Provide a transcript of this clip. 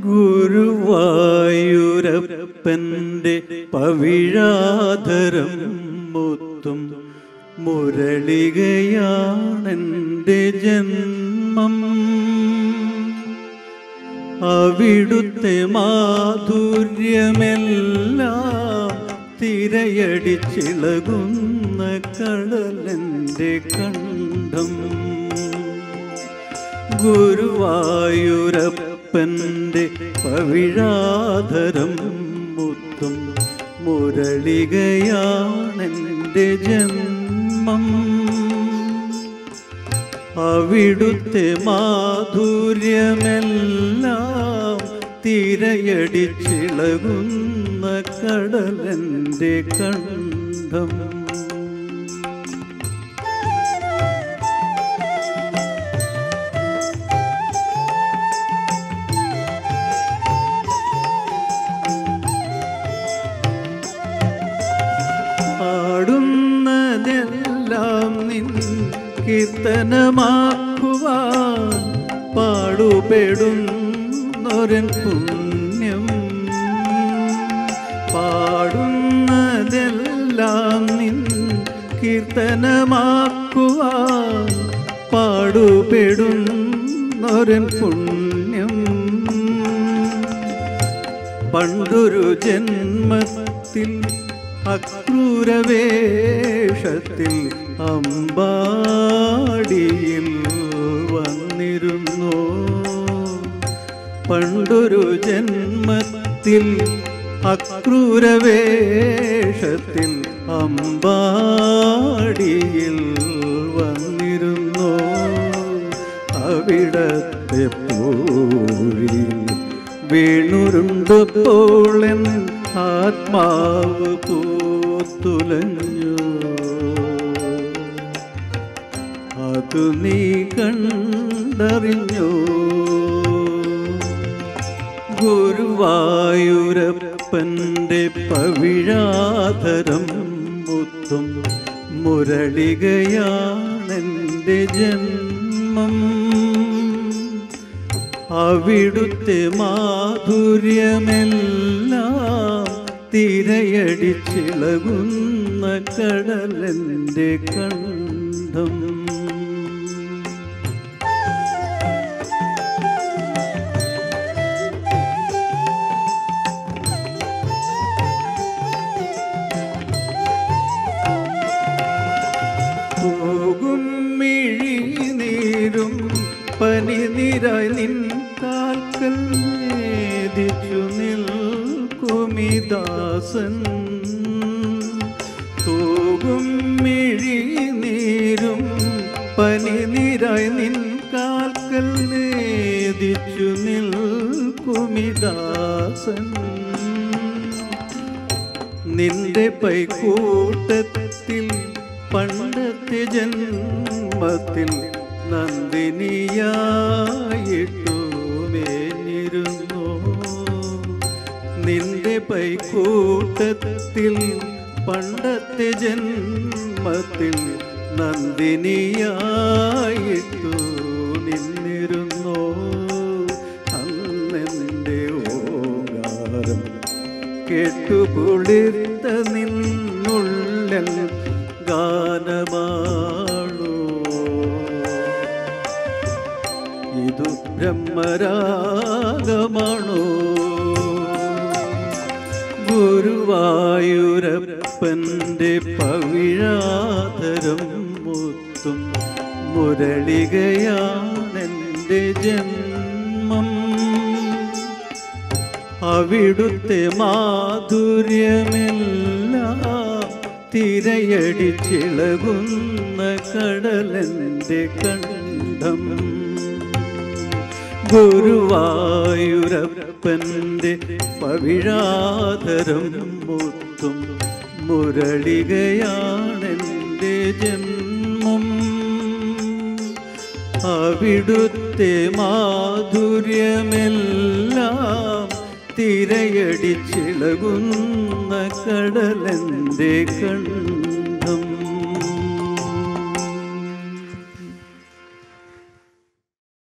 ഗുരുവായൂരപ്പൻ്റെ പവിഴാധരം മുത്തും മുരളികയാണെൻ്റെ ജന്മം അവിടുത്തെ മാധുര്യമെല്ലാം തിരയടിച്ചിളകുന്ന കടലൻ്റെ കണ്ഠം ഗുരുവായൂരപ്പൻ്റെ പവിഴാധരം മുത്തും മുരളികയാണെൻ്റെ ജന്മം അവിടുത്തെ മാധുര്യമെല്ലാം തിരയടിച്ചിളകുന്ന കടലൻ്റെ കണ്ഠം പാടുന്നതെല്ലാം നിൻ കീർത്തനമാക്കുവാൻ പാടുപെടുന്നൊരൻ പുണ്യം പാടുന്നതെല്ലാം നിൻ കീർത്തനമാക്കുവാൻ പാടുപെടുന്നൊരൻ പുണ്യം പണ്ടൊരു ജന്മത്തിൽ അക്രൂരവേഷത്തിൽ അമ്പാടിയിൽ വന്നിരുന്നു പണ്ടൊരു ജന്മത്തിൽ അക്രൂരവേഷത്തിൽ അമ്പാടിയിൽ വന്നിരുന്നു അവിടത്തെ പൂഴിയിൽ വീണുരുണ്ടപ്പോളൻ ആത്മാവ് പൂത്തുലഞ്ഞു അതു നീ കണ്ടറിഞ്ഞു ഗുരുവായൂരപ്പൻ്റെ പവിഴാധരം മുത്തും മുരളികയാണെൻ്റെ ജന്മം അവിടുത്തെ മാധുര്യമെല്ലാം തിരയടിച്ചിളകുന്ന കടലൻ്റെ കണ്ഠം പോകും മിഴിനീരും പനിനിരായി നിൻ കാൽക്കൽ വേദിച്ചു നിൽക്കുമിദാസൻ തൂകും മിഴിനീരും പനിനിരായി നിൻ കാൽക്കൽ വേദിച്ചു നിൽക്കുമിദാസൻ നിന്റെ പൈക്കൂട്ടത്തിൽ പണ്ടത്തെ ജന്മത്തിൽ നന്ദിനിയായിട്ടു മേഞ്ഞിരുന്നു നിന്റെ പൈക്കൂട്ടത്തിൽ പണ്ടത്തെ ജന്മത്തിൽ നന്ദിനിയായിട്ടു നിന്നിരുന്നു അന്നെൻ്റെ ഓങ്കാരം കേട്ടുകുളിർത്ത നിന്നുള്ളൽ ഗാനമാണോ ഇതു ബ്രഹ്മരാഗമാണോ ഗുരുവായൂരപ്പൻ്റെ പവിഴാതരം മുത്തും മുരളികയാണെൻ്റെ ജന്മം അവിടുത്തെ മാധുര്യമെല്ലാം തിരയടിച്ചിളകുന്ന കടലൻ്റെ കണ്ഠം ഗുരുവായൂരപ്പൻ്റെ പവിഴാതരം മുത്തും മുരളികയാണെൻ്റെ ജന്മം അവിടുത്തെ മാധുര്യമെല്ലാം തിരയടിച്ചിളകുന്ന കടലൻ്റെ കണ്ഠം